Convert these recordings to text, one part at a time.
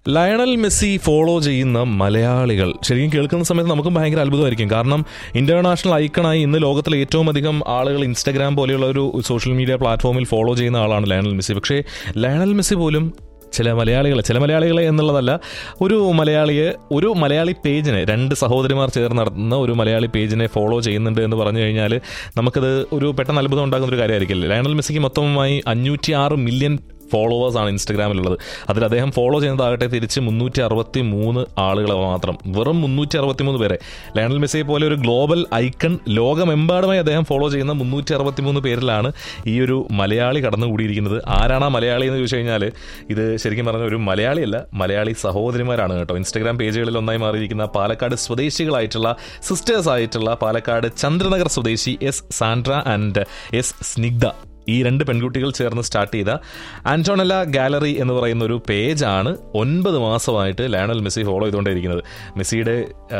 Lionel Messi follow ചെയ്യുന്ന മലയാളികൾ ശരിക്കും കേൾക്കുന്ന സമയത്ത് നമുക്കും ഭയങ്കര അത്ഭുതമായിരിക്കും കാരണം ഇന്റർനാഷണൽ ഐക്കണായി ഇന്ന് ലോകത്തിലെ ഏറ്റവും അധികം ആളുകൾ ഇൻസ്റ്റാഗ്രാം പോലെയുള്ള ഒരു സോഷ്യൽ മീഡിയ പ്ലാറ്റ്ഫോമിൽ ഫോളോ ചെയ്യുന്ന ആളാണ് ലയണൽ മെസ്സി പക്ഷേ ലയണൽ മെസ്സി പോലും ചില മലയാളികളെ ചില മലയാളികളെ എന്നുള്ളതല്ല ഒരു മലയാളിയെ ഒരു മലയാളി പേജിനെ രണ്ട് സഹോദരിമാർ ചേർന്ന് നടത്തുന്ന ഒരു മലയാളി പേജിനെ ഫോളോ ചെയ്യുന്നുണ്ട് എന്ന് പറഞ്ഞു കഴിഞ്ഞാൽ നമുക്കത് ഒരു പെട്ടെന്ന് അത്ഭുതം ഉണ്ടാകുന്ന ഒരു കാര്യമായിരിക്കില്ല ലയണൽ മെസ്സിക്ക് മൊത്തമായി അഞ്ഞൂറ്റി ആറ് മില്യൺ ഫോളോവേഴ്സാണ് ഇൻസ്റ്റഗ്രാമിലുള്ളത് അതിൽ അദ്ദേഹം ഫോളോ ചെയ്യുന്നതാകട്ടെ തിരിച്ച് മുന്നൂറ്റി അറുപത്തി മൂന്ന് ആളുകളെ മാത്രം വെറും മുന്നൂറ്റി അറുപത്തി മൂന്ന് പേരെ ലയണൽ മെസ്സിയെ പോലെ ഒരു ഗ്ലോബൽ ഐക്കൺ ലോകമെമ്പാടുമായി അദ്ദേഹം ഫോളോ ചെയ്യുന്ന മുന്നൂറ്റി അറുപത്തി മൂന്ന് പേരിലാണ് ഈ ഒരു മലയാളി കടന്നുകൂടിയിരിക്കുന്നത് ആരാണ് ആ മലയാളി എന്ന് ചോദിച്ചു കഴിഞ്ഞാൽ ഇത് ശരിക്കും പറഞ്ഞ ഒരു മലയാളിയല്ല മലയാളി സഹോദരിമാരാണ് കേട്ടോ ഇൻസ്റ്റഗ്രാം പേജുകളിൽ ഒന്നായി മാറിയിരിക്കുന്ന പാലക്കാട് സ്വദേശികളായിട്ടുള്ള സിസ്റ്റേഴ്സ് ആയിട്ടുള്ള പാലക്കാട് ചന്ദ്രനഗർ സ്വദേശി S Sandra and S Snigdha ഈ രണ്ട് പെൺകുട്ടികൾ ചേർന്ന് സ്റ്റാർട്ട് ചെയ്ത ആന്റോണല ഗാലറി എന്ന് പറയുന്ന ഒരു പേജാണ് ഒൻപത് മാസമായിട്ട് ലയണൽ മെസ്സി ഫോളോ ചെയ്തുകൊണ്ടിരിക്കുന്നത് മെസ്സിയുടെ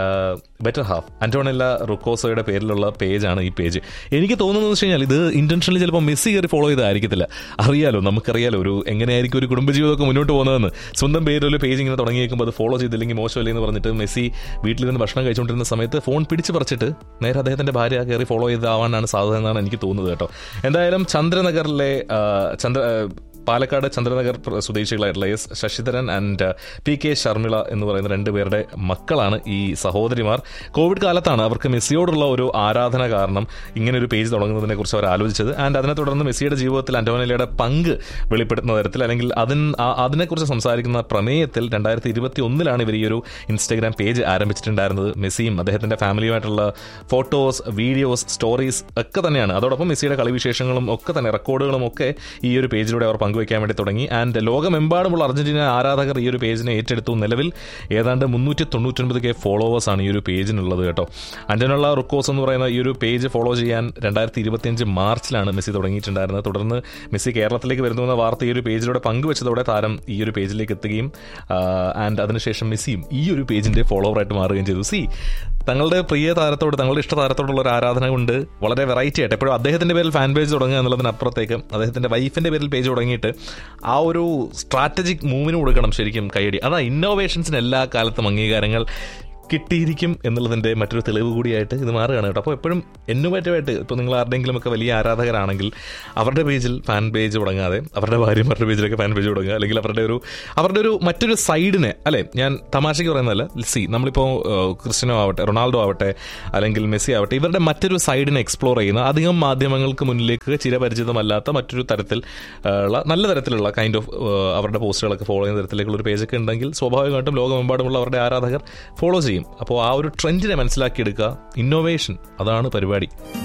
ബെറ്റർ ഹാഫ് ആന്റോണല്ല റുക്കോസോയുടെ പേരിലുള്ള പേജാണ് ഈ പേജ് എനിക്ക് തോന്നുന്നത് വെച്ച് കഴിഞ്ഞാൽ ഇത് ഇന്റൻഷനലി ചിലപ്പോൾ മെസ്സി കയറി ഫോളോ ചെയ്തായിരിക്കത്തില്ല അറിയാലോ നമുക്കറിയാലോ ഒരു എങ്ങനെയായിരിക്കും ഒരു കുടുംബജീവിതമൊക്കെ മുന്നോട്ട് പോകുന്നതെന്ന് സ്വന്തം പേരിൽ പേജ് ഇങ്ങനെ തുടങ്ങിയേക്കുമ്പോൾ അത് ഫോളോ ചെയ്തില്ലെങ്കിൽ മോശമല്ലേ എന്ന് പറഞ്ഞിട്ട് മെസ്സി വീട്ടിൽ നിന്ന് ഭക്ഷണം കഴിച്ചുകൊണ്ടിരുന്ന സമയത്ത് ഫോൺ പിടിച്ച് പറിച്ചിട്ട് നേരെ അദ്ദേഹത്തിന്റെ ഭാര്യ കയറി ഫോളോ ചെയ്താവാനാണ് സാധ്യത എന്നാണ് എനിക്ക് തോന്നുന്നത് കേട്ടോ എന്തായാലും ചന്ദ്രനഗറിലെ ആ, ചന്ദ്ര ആ, പാലക്കാട് ചന്ദ്രനഗർ പ്ര- സ്വദേശികളായിട്ടുള്ള S Sasidharan and P K Sharmila എന്ന് പറയുന്ന രണ്ടുപേരുടെ മക്കളാണ് ഈ സഹോദരിമാർ കോവിഡ് കാലത്താണ് അവർക്ക് മെസ്സിയോടുള്ള ഒരു ആരാധന കാരണം ഇങ്ങനെ ഒരു പേജ് തുടങ്ങുന്നതിനെ കുറിച്ച് അവർ ആലോചിച്ചത് ആൻഡ് അതിനെ തുടർന്ന് മെസ്സിയുടെ ജീവിതത്തിൽ അന്റോനലയുടെ പങ്ക് വെളിപ്പെടുത്തുന്ന തരത്തിൽ അല്ലെങ്കിൽ അതിന് ആ- അതിനെക്കുറിച്ച് സംസാരിക്കുന്ന പ്രമേയത്തിൽ രണ്ടായിരത്തി ഇരുപത്തി ഒന്നിലാണ് ഇവർ ഈ ഒരു ഇൻസ്റ്റാഗ്രാം പേജ് ആരംഭിച്ചിട്ടുണ്ടായിരുന്നത് മെസ്സിയും അദ്ദേഹത്തിന്റെ ഫാമിലിയുമായിട്ടുള്ള ഫോട്ടോസ് വീഡിയോസ് സ്റ്റോറീസ് ഒക്കെ തന്നെയാണ് അതോടൊപ്പം മെസ്സിയുടെ കളിവിശേഷങ്ങളും ഒക്കെ തന്നെ റെക്കോർഡുകളും ഒക്കെ ഈ ഒരു പേജിലൂടെ അവർ പങ്കുവയ്ക്കാൻ വേണ്ടി തുടങ്ങി ആൻഡ് ലോകമെമ്പാടുമുള്ള അർജന്റീന ആരാധകർ ഈ ഒരു പേജിനെ ഏറ്റെടുത്തു നിലവിൽ ഏതാണ്ട് മുന്നൂറ്റി തൊണ്ണൂറ്റൊൻപത് കെ ഫോളോവേഴ്സ് ആണ് ഈ ഒരു പേജിനുള്ളത് കേട്ടോ അന്റനുള്ള റുക്കോസ് എന്ന് പറയുന്ന ഈ ഒരു പേജ് ഫോളോ ചെയ്യാൻ രണ്ടായിരത്തി ഇരുപത്തിയഞ്ച് മാർച്ചിലാണ് മെസ്സി തുടങ്ങിയിട്ടുണ്ടായിരുന്നത് തുടർന്ന് മെസ്സി കേരളത്തിലേക്ക് വരുന്നുവെന്ന വാർത്ത ഈ ഒരു പേജിലൂടെ പങ്കുവച്ചതോടെ താരം ഈ ഒരു പേജിലേക്ക് എത്തുകയും ആൻഡ് അതിനുശേഷം മെസ്സിയും ഈ ഒരു പേജിന്റെ ഫോളോവറായിട്ട് മാറുകയും ചെയ്തു സി തങ്ങളുടെ പ്രിയ താരത്തോട് തങ്ങളുടെ ഇഷ്ട താരത്തോടുള്ള ഒരു ആരാധന കൊണ്ട് വളരെ വെറൈറ്റി ആയിട്ട് എപ്പോഴും അദ്ദേഹത്തിന്റെ പേരിൽ ഫാൻ പേജ് തുടങ്ങുക എന്നുള്ളതിനപ്പുറത്തേക്ക് അദ്ദേഹത്തിന്റെ വൈഫിന്റെ പേരിൽ പേജ് തുടങ്ങിയിട്ട് ആ ഒരു സ്ട്രാറ്റജിക് മൂവിന് കൊടുക്കണം ശരിക്കും കൈയടി അതാ ഇന്നോവേഷൻസിന് എല്ലാ കാലത്തും അംഗീകാരങ്ങൾ കിട്ടിയിരിക്കും എന്നുള്ളതിന്റെ മറ്റൊരു തെളിവ് കൂടിയായിട്ട് ഇത് മാറുകയാണ് കേട്ടോ അപ്പോൾ എപ്പോഴും ഇന്നോവേറ്റീവായിട്ട് ഇപ്പോൾ നിങ്ങൾ ആരുടെയെങ്കിലും ഒക്കെ വലിയ ആരാധകരാണെങ്കിൽ അവരുടെ പേജിൽ ഫാൻ പേജ് തുടങ്ങാതെ അവരുടെ ഭാര്യമാരുടെ പേജിലൊക്കെ ഫാൻ പേജ് തുടങ്ങുക അല്ലെങ്കിൽ അവരുടെ ഒരു അവരുടെ ഒരു മറ്റൊരു സൈഡിനെ അല്ലെ ഞാൻ തമാശയ്ക്ക് പറയുന്നതല്ല സി നമ്മളിപ്പോൾ ക്രിസ്ത്യനോ ആവട്ടെ റൊണാൾഡോ ആവട്ടെ അല്ലെങ്കിൽ മെസ്സി ആവട്ടെ ഇവരുടെ മറ്റൊരു സൈഡിനെ എക്സ്പ്ലോർ ചെയ്യുന്ന അധികം മാധ്യമങ്ങൾക്ക് മുന്നിലേക്ക് ചിരപരിചിതമല്ലാത്ത മറ്റൊരു തരത്തിൽ ആ, ഉള്ള നല്ല തരത്തിലുള്ള കൈൻഡ് ഓഫ് അവരുടെ പോസ്റ്റുകളൊക്കെ ഫോളോ ചെയ്യുന്ന തരത്തിലേക്കുള്ള ഒരു പേജൊക്കെ ഉണ്ടെങ്കിൽ സ്വാഭാവികമായിട്ടും ലോകമെമ്പാടുമുള്ള അവരുടെ ആരാധകർ ഫോളോ ചെയ്യും അപ്പോൾ ആ ഒരു ട്രെൻഡിനെ മനസ്സിലാക്കിയെടുക്കുക ഇന്നോവേഷൻ അതാണ് പരിപാടി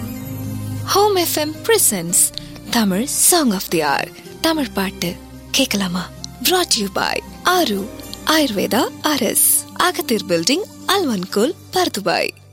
home FM presents Tamil song of the hour Tamil பாட்டு கேட்கலாமா brought you by Aaru Ayurveda அரஸ் அகத்தீர் பில்டிங் அல்வன்கோல் பர்துபாய்